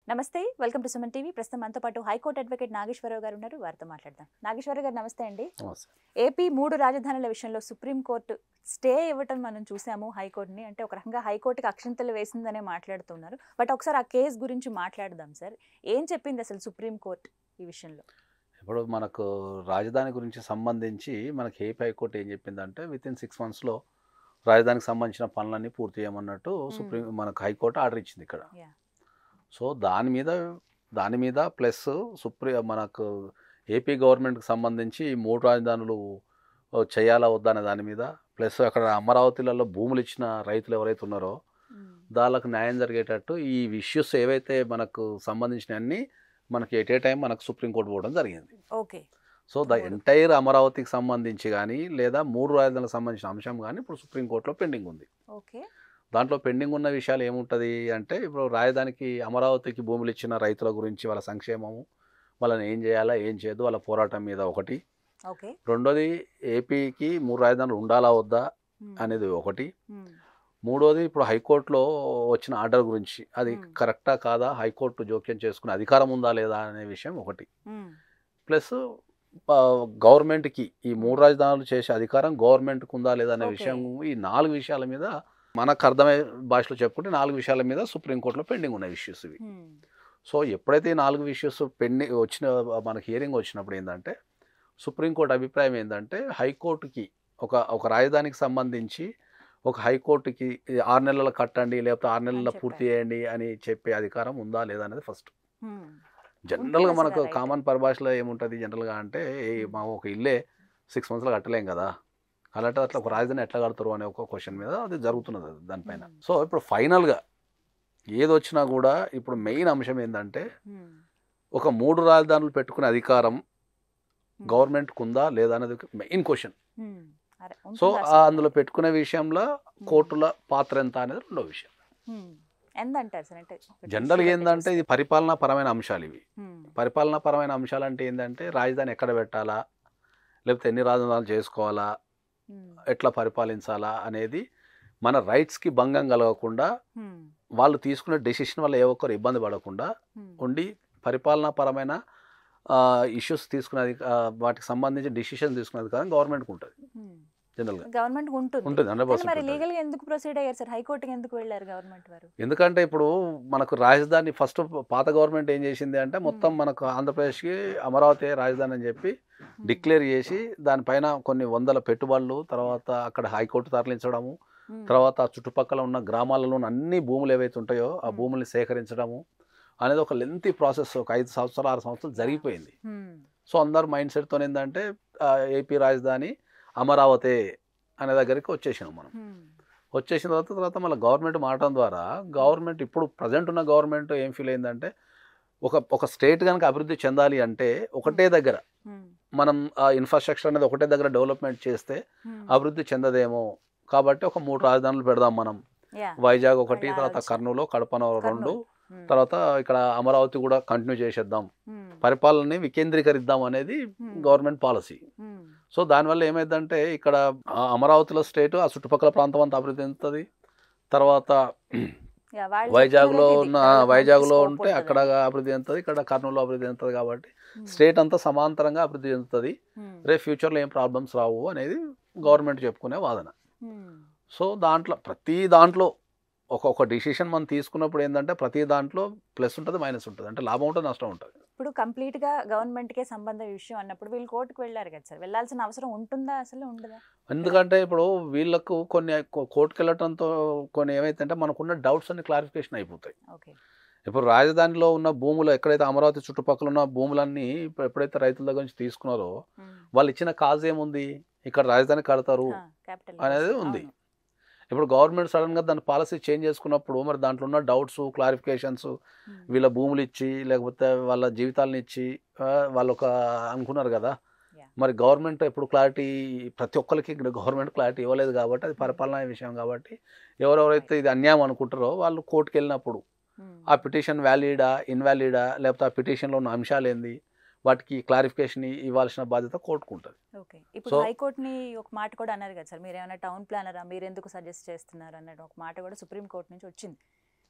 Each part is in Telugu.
నమస్తే వెల్కమ్ టు సుమన్ టీవీ ప్రస్తుతం మనతో పాటు హైకోర్టు అడ్వకేట్ నాగేశ్వరరావు గారు ఉన్నారు వారితో మాట్లాడదాం నాగేశ్వరరావు గారు నమస్తే అండి నమస్తే ఏపీ మూడు రాజధానుల విషయంలో సుప్రీంకోర్టు స్టే ఇవ్వటం మనం చూసాము హైకోర్టుని అంటే ఒక రకంగా హైకోర్టుకి అక్షంతలు వేసిందనే మాట్లాడుతున్నారు బట్ ఒకసారి ఆ కేసు గురించి మాట్లాడదాం సార్ ఏం చెప్పింది అసలు సుప్రీంకోర్టు ఈ విషయంలో ఇప్పుడు మనకు రాజధాని గురించి సంబంధించి మనకి ఏపీ హైకోర్టు ఏం చెప్పిందంటే విత్ ఇన్ సిక్స్ మంత్స్లో రాజధానికి సంబంధించిన పనులన్నీ పూర్తి చేయమన్నట్టు సుప్రీం మనకు హైకోర్టు ఆర్డర్ ఇచ్చింది ఇక్కడ Yeah. సో దాని మీద దాని మీద ప్లస్ సుప్రీ మనకు ఏపీ గవర్నమెంట్కి సంబంధించి ఈ మూడు రాజధానులు ఓ, చేయాలా వద్దా అనే దాని మీద ప్లస్ అక్కడ అమరావతిలలో భూములు ఇచ్చిన రైతులు ఎవరైతే ఉన్నారో దానికి న్యాయం జరిగేటట్టు ఈ ఇష్యూస్ ఏవైతే మనకు సంబంధించిన అన్ని మనకి ఎట్ ఏ టైం మనకు సుప్రీంకోర్టు పోవడం జరిగింది ఓకే సో ద మూడు. ఎంటైర్ అమరావతికి సంబంధించి కానీ లేదా మూడు రాజధానులకు సంబంధించిన అంశం కానీ ఇప్పుడు సుప్రీంకోర్టులో పెండింగ్ ఉంది ఓకే దాంట్లో పెండింగ్ ఉన్న విషయాలు ఏముంటుంది అంటే ఇప్పుడు రాజధానికి అమరావతికి భూములు ఇచ్చిన రైతుల గురించి వాళ్ళ సంక్షేమము వాళ్ళని ఏం చేయాలా ఏం చేయదు వాళ్ళ పోరాటం మీద ఒకటి ఓకే రెండోది ఏపీకి మూడు రాజధానులు ఉండాలా వద్దా అనేది ఒకటి మూడోది ఇప్పుడు హైకోర్టులో వచ్చిన ఆర్డర్ గురించి అది Hmm. కరెక్టా కాదా హైకోర్టు జోక్యం చేసుకునే అధికారం ఉందా లేదా అనే విషయం ఒకటి ప్లస్ గవర్నమెంట్కి ఈ మూడు రాజధానులు చేసే అధికారం గవర్నమెంట్కి ఉందా లేదా అనే Okay. విషయం ఈ నాలుగు విషయాల మీద మనకు అర్థమయ్యే భాషలో చెప్పుకుంటే నాలుగు విషయాల మీద సుప్రీంకోర్టులో పెండింగ్ ఉన్న ఇష్యూస్ ఇవి సో ఎప్పుడైతే ఈ నాలుగు ఇష్యూస్ పెండింగ్ వచ్చిన మనకి హియరింగ్ వచ్చినప్పుడు ఏంటంటే సుప్రీంకోర్టు అభిప్రాయం ఏంటంటే హైకోర్టుకి ఒక ఒక రాజధానికి సంబంధించి ఒక హైకోర్టుకి ఇది ఆరు నెలలు కట్టండి లేకపోతే ఆరు నెలల్లో చెప్పారు. పూర్తి చేయండి అని చెప్పే అధికారం ఉందా లేదా అనేది ఫస్ట్ జనరల్గా ఉంటుంది మనకు అసలు right. కామన్ పరిభాషలో ఏముంటుంది జనరల్గా అంటే ఏ మా ఒక ఇల్లే సిక్స్ మంత్స్లో కట్టలేం కదా అలాంటి అట్లా ఒక రాజధాని ఎట్లా కడతారు అనే ఒక క్వశ్చన్ మీద అది జరుగుతున్నది అది దానిపైన Hmm. సో ఇప్పుడు ఫైనల్గా ఏది వచ్చినా కూడా ఇప్పుడు మెయిన్ అంశం ఏంటంటే ఒక మూడు రాజధానులు పెట్టుకునే అధికారం గవర్నమెంట్కి ఉందా లేదా అనేది మెయిన్ క్వశ్చన్ సో ఆ అందులో పెట్టుకునే విషయంలో కోర్టుల పాత్ర ఎంత అనేది రెండో విషయం ఎంత అంటారు సార్ అంటే ఒక జనరల్గా issue ఏంటంటే బట్టి ఇది పరిపాలనా పరమైన అంశాలు ఇవి Hmm. పరిపాలనా పరమైన అంశాలు అంటే ఏంటంటే రాజధాని ఎక్కడ పెట్టాలా లేకపోతే ఎన్ని రాజధానులు చేసుకోవాలా Hmm. ఎట్లా పరిపాలించాలా అనేది మన రైట్స్కి భంగం కలగకుండా Hmm. వాళ్ళు తీసుకునే డెసిషన్ వల్ల ఏ ఒక్కరు ఇబ్బంది పడకుండా Hmm. ఉండి పరిపాలనా పరమైన ఇష్యూస్ తీసుకునే అధి- ఆ, వాటికి సంబంధించి డిసిషన్ తీసుకునే అధికారం గవర్నమెంట్కి ఉంటుంది Hmm. జనరల్గా గవర్నమెంట్ ఉంటుంది ఉంటుంది హండ్రెడ్ కానీ మరి పర్సెంట్ లీగల్ గా ఎందుకు ప్రొసీడ్ అయ్యారు సార్ హైకోర్టుకి ఎందుకు వెళ్ళారు గవర్నమెంట్ వారు ఎందుకంటే ఇప్పుడు మనకు రాజధాని ఫస్ట్ పాత గవర్నమెంట్ ఏం చేసింది అంటే మొత్తం Hmm. మనకు ఆంధ్రప్రదేశ్కి అమరావతి రాజధాని అని చెప్పి డిక్లేర్ చేసి దానిపైన కొన్ని వందల పెట్టుబడులు తర్వాత అక్కడ హైకోర్టు తరలించడము Hmm. తర్వాత ఆ చుట్టుపక్కల ఉన్న గ్రామాలలో ఉన్న అన్ని భూములు ఏవైతే ఉంటాయో ఆ Hmm. భూముల్ని సేకరించడము అనేది ఒక లెంతీ ప్రాసెస్ ఒక ఐదు సంవత్సరాలు ఆరు సంవత్సరాలు జరిగిపోయింది Hmm. సో అందరు మైండ్ సెట్తో ఏంటంటే ఆ, ఏపీ రాజధాని అమరావతి అనే దగ్గరికి వచ్చేసినాం మనం Hmm. వచ్చేసిన తర్వాత తర్వాత మళ్ళీ గవర్నమెంట్ మారడం ద్వారా గవర్నమెంట్ ఇప్పుడు ప్రజెంట్ ఉన్న గవర్నమెంట్ ఏం ఫీల్ అయిందంటే ఒక ఒక స్టేట్ కనుక అభివృద్ధి చెందాలి అంటే ఒకటే దగ్గర Hmm. మనం ఆ ఇన్ఫ్రాస్ట్రక్చర్ అనేది ఒకటే దగ్గర డెవలప్మెంట్ చేస్తే Hmm. అభివృద్ధి చెందదేమో కాబట్టి ఒక మూడు రాజధానులు పెడదాం మనం Yeah. వైజాగ్ ఒకటి వాళ్ళ తర్వాత ఆలోచన. కర్నూలు కడపన రెండు కర్నూలు. Hmm. తర్వాత ఇక్కడ అమరావతి కూడా కంటిన్యూ చేసేద్దాం Hmm. పరిపాలనని వికేంద్రీకరిద్దాం అనేది Hmm. Government policy Hmm. So దానివల్ల ఏమైందంటే ఇక్కడ ఆ అమరావతిలో స్టేట్ ఆ చుట్టుపక్కల ప్రాంతం అంతా అభివృద్ధి చెందుతుంది తర్వాత Yeah, వాళ్ళు వైజాగ్లో చెప్తున్నది ఇది. ఉన్న Development వైజాగ్లో scope ఉంటే ఉంటుందని. అక్కడ అభివృద్ధి చెందుతుంది ఇక్కడ కర్నూలులో అభివృద్ధి చెందుతుంది కాబట్టి Hmm. స్టేట్ అంతా సమాంతరంగా అభివృద్ధి చెందుతుంది Hmm. రేపు ఫ్యూచర్లో ఏం ప్రాబ్లమ్స్ రావు అనేది గవర్నమెంట్ చెప్పుకునే వాదన Hmm. సో దాంట్లో ప్రతి దాంట్లో ఒక ఒక డిసిషన్ మనం తీసుకున్నప్పుడు ఏంటంటే ప్రతి దాంట్లో ప్లస్ ఉంటుంది మైనస్ ఉంటుంది అంటే లాభం ఉంటుంది నష్టం ఉంటుంది ఇప్పుడు కంప్లీట్ గా గవర్నమెంట్ కే సంబంధ విషయం అన్నప్పుడు వీళ్ళు కోర్టుకు వెళ్ళారు కదా సార్ వెళ్ళాల్సిన అవసరం ఉంటుందా అసలు ఉండదా ఎందుకంటే ఇప్పుడు వీళ్ళకు కొన్ని కో- కోర్టుకు వెళ్ళటంతో కొన్ని ఏమైతే మనకున్న డౌట్స్ అన్ని క్లారిఫికేషన్ అయిపోతాయి ఓకే ఇప్పుడు రాజధానిలో ఉన్న భూములు ఎక్కడైతే అమరావతి చుట్టుపక్కల ఉన్న భూములన్నీ ఇప్పుడు ఎప్పుడైతే రైతుల దగ్గర నుంచి తీసుకున్నారో వాళ్ళు ఇచ్చిన కాజ్ ఏముంది ఇక్కడ రాజధాని కడతారు క్యాపిటల్ అనేది ఉంది. ఇప్పుడు గవర్నమెంట్ సడన్గా దాని పాలసీ చేంజ్ చేసుకున్నప్పుడు మరి దాంట్లో ఉన్న డౌట్స్ క్లారిఫికేషన్స్ వీళ్ళ భూములు ఇచ్చి లేకపోతే వాళ్ళ జీవితాలను ఇచ్చి ఆ, వాళ్ళు ఒక అనుకున్నారు కదా Yeah. మరి గవర్నమెంట్ ఎప్పుడు క్లారిటీ ప్రతి ఒక్కరికి గవర్నమెంట్ క్లారిటీ ఇవ్వలేదు కాబట్టి అది పరిపాలన విషయం కాబట్టి ఎవరెవరైతే ఇది అన్యాయం అనుకుంటారో వాళ్ళు కోర్టుకు వెళ్ళినప్పుడు ఆ పిటిషన్ వ్యాలిడా ఇన్వాలిడా లేకపోతే ఆ పిటిషన్లో ఉన్న అంశాలు ఏంది వాటికి క్లారిఫికేషన్ ఇవ్వాల్సిన బాధ్యత కోర్టుకుంటుంది ఓకే ఇప్పుడు So- హైకోర్టుని ఒక మాట కూడా అన్నారు కదా సార్ మీరు ఏమైనా టౌన్ ప్లానరా మీరు ఎందుకు సజెస్ట్ చేస్తున్నారు అన్నట్టు ఒక మాట కూడా సుప్రీం కోర్టు నుంచి వచ్చింది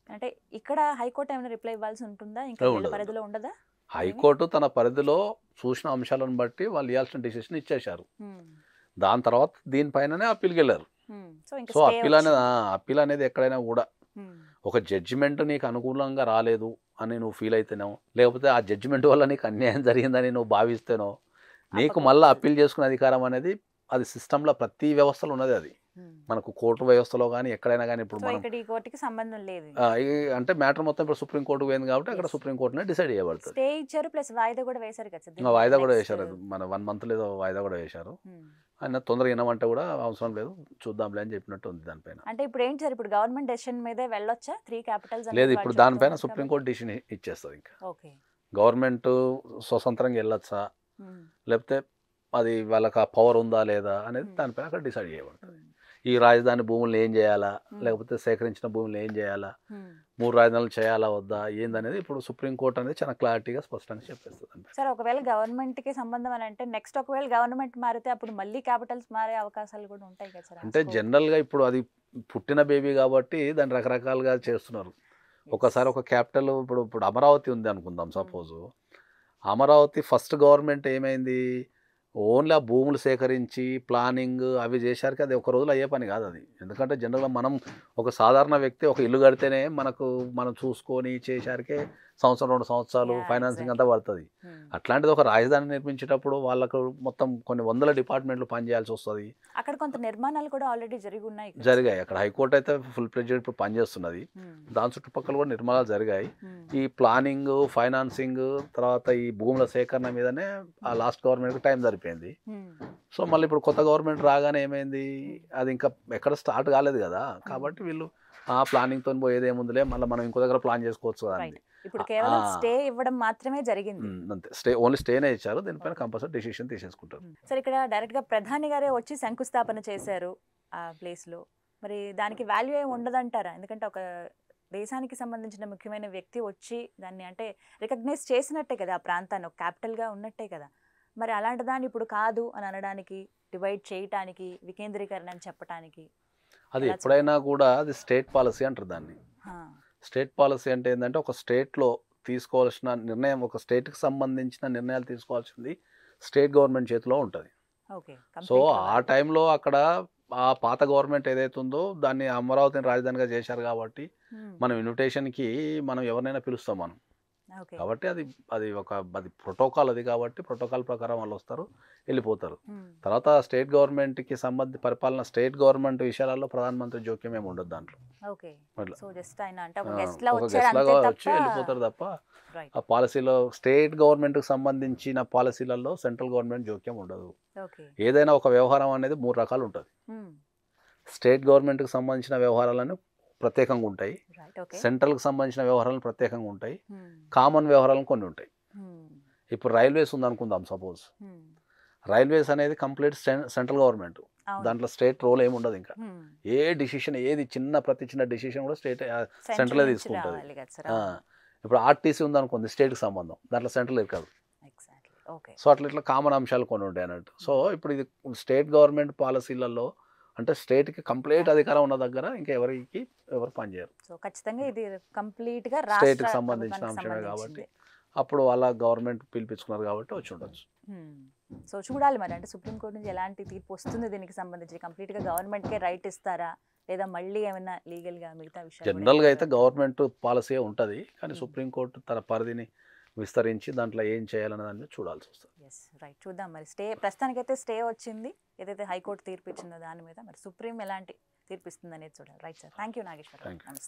అంటే ఇక్కడ హైకోర్టు ఏమైనా రిప్లై ఇవ్వాల్సి ఉంటుందా ఇంకా ఏ వీళ్ళ ఉండదు. పరిధిలో ఉండదా హైకోర్టు తన పరిధిలో చూసిన అంశాలను బట్టి వాళ్ళు ఇవ్వాల్సిన డిసిషన్ ఇచ్చేశారు హ్మ్. దాని తర్వాత దీనిపైననే అప్పీల్కి వెళ్ళారు హ్మ్. సో ఇంకా సో stay అప్పీల్ అనేది వచ్చింది. అప్పీల్ అనేది ఎక్కడైనా కూడా హ్మ్. ఒక జడ్జిమెంట్ నీకు అనుకూలంగా రాలేదు అని నువ్వు ఫీల్ అయితేనో లేకపోతే ఆ జడ్జిమెంట్ వల్ల నీకు అన్యాయం జరిగిందని నువ్వు భావిస్తేనో నీకు అప్పకు- మళ్ళీ అప్పీల్ చేసుకునే అధికారం అనేది అది సిస్టంలో ప్రతి వ్యవస్థలో ఉన్నది అది హ్మ్. మనకు కోర్టు వ్యవస్థలో కానీ ఎక్కడైనా కానీ ఇప్పుడు సో మనం ఇక్కడ ఈ కోర్టుకి సంబంధం లేదు ఆ, ఈ- అంటే మ్యాటర్ మొత్తం ఇప్పుడు సుప్రీంకోర్టుకు పోయింది కాబట్టి అక్కడ Yes. సుప్రీంకోర్టునే డిసైడ్ చేయబడుతుంది స్టే ఇచ్చారు ప్లస్ వాయిదా కూడా వేశారు కదా సార్ ఇంకా దీనికి వాయిదా కూడా next- వేశారు అది మన వన్ మంత్ లేదో వాయిదా కూడా వేశారు హ్మ్. ఆయన తొందరగా వినమంటే కూడా అవసరం లేదు చూద్దాంలే అని చెప్పినట్టు ఉంది దానిపైన అంటే ఇప్పుడు ఏంటి సార్ ఇప్పుడు గవర్నమెంట్ డెసిషన్ మీదే వెళ్ళొచ్చా త్రీ క్యాపిటల్స్ లేదు ఇప్పుడు దానిపైన సుప్రీంకోర్టు డిసిషన్ ఇచ్చేస్తుంది ఇంకా ఓకే గవర్నమెంట్ స్వతంత్రంగా వెళ్ళొచ్చా లేకపోతే అది వాళ్ళకి ఆ పవర్ ఉందా లేదా అనేది Hmm. దానిపైన అక్కడ డిసైడ్ చేయబడుతుంది ఈ రాజధాని భూములను ఏం చేయాలా లేకపోతే సేకరించిన భూములు ఏం చేయాలా మూడు రాజధానులు చేయాలా వద్దా ఏందనేది ఇప్పుడు సుప్రీంకోర్టు అనేది చాలా క్లారిటీగా స్పష్టంగా చెప్పేస్తుంది దానిపైన. సార్ ఒకవేళ గవర్నమెంట్ కి సంబంధం అని అంటే నెక్స్ట్ ఒకవేళ గవర్నమెంట్ మారితే అప్పుడు మళ్ళీ క్యాపిటల్స్ మారే అవకాశాలు కూడా ఉంటాయి కదా సార్ అంటే జనరల్గా ఇప్పుడు అది పుట్టిన బేబీ కాబట్టి దాన్ని రకరకాలుగా చేస్తున్నారు ఒకసారి ఒక క్యాపిటల్ ఇప్పుడు ఇప్పుడు అమరావతి ఉంది అనుకుందాం సపోజ్ అమరావతి ఫస్ట్ గవర్నమెంట్ ఏమైంది ఓన్లీ ఆ భూములు సేకరించి ప్లానింగ్ అవి చేశారికి అది ఒక రోజులో అయ్యే పని కాదు అది ఎందుకంటే జనరల్గా మనం ఒక సాధారణ వ్యక్తి ఒక ఇల్లు కడితేనే మనకు మనం చూసుకొని చేశారికే సంవత్సరం రెండు సంవత్సరాలు Yeah, ఫైనాన్సింగ్ exactly. అంతా పడుతుంది అట్లాంటిది ఒక రాజధాని నిర్మించేటప్పుడు వాళ్ళకు మొత్తం కొన్ని వందల డిపార్ట్మెంట్లు పనిచేయాల్సి వస్తుంది అక్కడ కొంత నిర్మాణాలు కూడా ఆల్రెడీ జరిగి ఉన్నాయి కదా జరిగాయి అక్కడ హైకోర్టు అయితే ఫుల్ ప్రెజర్ ఇప్పుడు పనిచేస్తున్నది Hmm. దాని చుట్టుపక్కల కూడా నిర్మాణాలు జరిగాయి Hmm. ఈ ప్లానింగ్ ఫైనాన్సింగ్ తర్వాత ఈ భూముల సేకరణ మీదనే ఆ లాస్ట్ గవర్నమెంట్కి టైం సరిపోయింది Hmm. సో మళ్ళీ ఇప్పుడు కొత్త గవర్నమెంట్ రాగానే ఏమైంది అది ఇంకా ఎక్కడ స్టార్ట్ కాలేదు కదా కాబట్టి వీళ్ళు ఆ ప్లానింగ్తో పోయేది ఏముందిలే మళ్ళీ మనం ఇంకో దగ్గర ప్లాన్ చేసుకోవచ్చు కదా అని Right. ఇప్పుడు కేవలం ఆ. స్టే ఇవ్వడం మాత్రమే జరిగింది ఉమ్, అంతే స్టే ఓన్లీ స్టేనే ఇచ్చారు దీనిపైన కంపల్సరీ డెసిషన్ తీసేసుకుంటారు సార్ ఇక్కడ డైరెక్ట్ గా ప్రధాని గారే వచ్చి శంకుస్థాపన చేశారు ఆ ప్లేస్ లో మరి దానికి వాల్యూ ఏమి ఉండదంటారా ఎందుకంటే ఒక దేశానికి సంబంధించిన ముఖ్యమైన వ్యక్తి వచ్చి దాన్ని అంటే రికగ్నైజ్ చేసినట్టే కదా ఆ ప్రాంతాన్ని ఒక capital గా ఉన్నట్టే కదా మరి అలాంటి దాన్ని ఇప్పుడు కాదు అని అనడానికి డివైడ్ చేయటానికి వికేంద్రీకరణ అని చెప్పడానికి అది ఎలా ఎప్పుడైనా కూడా అది స్టేట్ పాలసీ అంటారు దాన్ని హా, స్టేట్ పాలసీ అంటే ఏంటంటే ఒక స్టేట్లో తీసుకోవాల్సిన నిర్ణయం ఒక స్టేట్కి సంబంధించిన నిర్ణయాలు తీసుకోవాల్సింది స్టేట్ గవర్నమెంట్ చేతిలో ఉంటుంది ఓకే సో complete గా ఆ వాల్యూ. టైంలో అక్కడ ఆ పాత గవర్నమెంట్ ఏదైతే ఉందో దాన్ని అమరావతిని రాజధానిగా చేశారు కాబట్టి Hmm, మనం ఇన్విటేషన్కి మనం ఎవరినైనా పిలుస్తాం మనం ఓకే కాబట్టి అది అది ఒక అది ప్రోటోకాల్ అది కాబట్టి ప్రోటోకాల్ ప్రకారం వాళ్ళు వస్తారు వెళ్ళిపోతారు Hmm, తర్వాత స్టేట్ గవర్నమెంట్కి సంబంధి పరిపాలన స్టేట్ గవర్నమెంట్ విషయాలలో ప్రధానమంత్రి జోక్యం ఏమి ఉండదు దాంట్లో ఓకే అట్లా. సో జస్ట్ ఆయన అంటే ఒక ఆ, గెస్ట్ లా ఒక వచ్చారు guest అంతే లాగా వచ్చి తప్ప వెళ్ళిపోతారు తప్ప రైట్ ఆ పాలసీలో స్టేట్ గవర్నమెంట్కి సంబంధించిన పాలసీలలో సెంట్రల్ గవర్నమెంట్ జోక్యం ఉండదు ఓకే ఏదైనా ఒక వ్యవహారం అనేది మూడు రకాలు ఉంటుంది Hmm, స్టేట్ గవర్నమెంట్కి సంబంధించిన వ్యవహారాలను ప్రత్యేకంగా ఉంటాయి రైట్ ఓకే సెంట్రల్కి సంబంధించిన వ్యవహారాలు ప్రత్యేకంగా ఉంటాయి Hmm, కామన్ వ్యవహారాలు కొన్ని ఉంటాయి hmm, ఇప్పుడు రైల్వేస్ ఉందనుకుందాం సపోజ్ hmm. రైల్వేస్ అనేది కంప్లీట్ సెంట్రల్ గవర్నమెంట్ అవును. దాంట్లో స్టేట్ రోల్ ఏమి ఉండదు ఇంకా Hmm. ఏ డిసిషన్ ఏది చిన్న ప్రతి చిన్న డిసిషన్ కూడా స్టేట్ Central సెంట్రలే నుంచి తీసుకుంటుంది రావాలి కదా సార్ ఆ, ఇప్పుడు ఆర్టీసీ ఉందనుకోండి స్టేట్కి సంబంధం దాంట్లో సెంట్రల్ ఇరకదు ఎగ్జాక్ట్లీ ఓకే సో అట్లా ఇట్లా కామన్ అంశాలు కొన్ని ఉంటాయి అన్నట్టు సో ఇప్పుడు ఇది స్టేట్ గవర్నమెంట్ పాలసీలలో అంటే స్టేట్కి కంప్లీట్ అధికారం ఉన్న దగ్గర ఇంకా ఎవరికి ఎవరు పనిచేయరు సో ఖచ్చితంగా ఇది కంప్లీట్ గా State కి రాష్ట్ర సంబంధించిన ప్రభుత్వానికి అంశమే కాబట్టి సంబంధించింది. అప్పుడు వాళ్ళ గవర్నమెంట్ పిలిపించుకున్నారు కాబట్టి వచ్చి ఉండొచ్చు Hmm. సో చూడాలి మరి అంటే సుప్రీంకోర్టు నుంచి ఎలాంటి తీర్పు వస్తుంది దీనికి సంబంధించి కంప్లీట్ గా గవర్నమెంట్ కే రైట్ ఇస్తారా లేదా మళ్ళీ ఏమైనా లీగల్ గా మిగతా విషయాలు కూడా జనరల్గా అయితే ఏమైనా- గవర్నమెంట్ పాలసీ ఉంటుంది కానీ Hmm. సుప్రీంకోర్టు తన పరిధిని విస్తరించి దాంట్లో ఏం చేయాలనే దాన్ని మీద చూడాల్సి వస్తుంది ఎస్ రైట్ చూద్దాం మరి స్టే ప్రస్తుతానికైతే స్టే వచ్చింది ఏదైతే హైకోర్టు తీర్పు ఇచ్చిందో దాని మీద మరి సుప్రీం ఎలాంటి తీర్పు ఇస్తుంది అనేది చూడాలి right sir thank you Nageswara Thank you. నమస్తే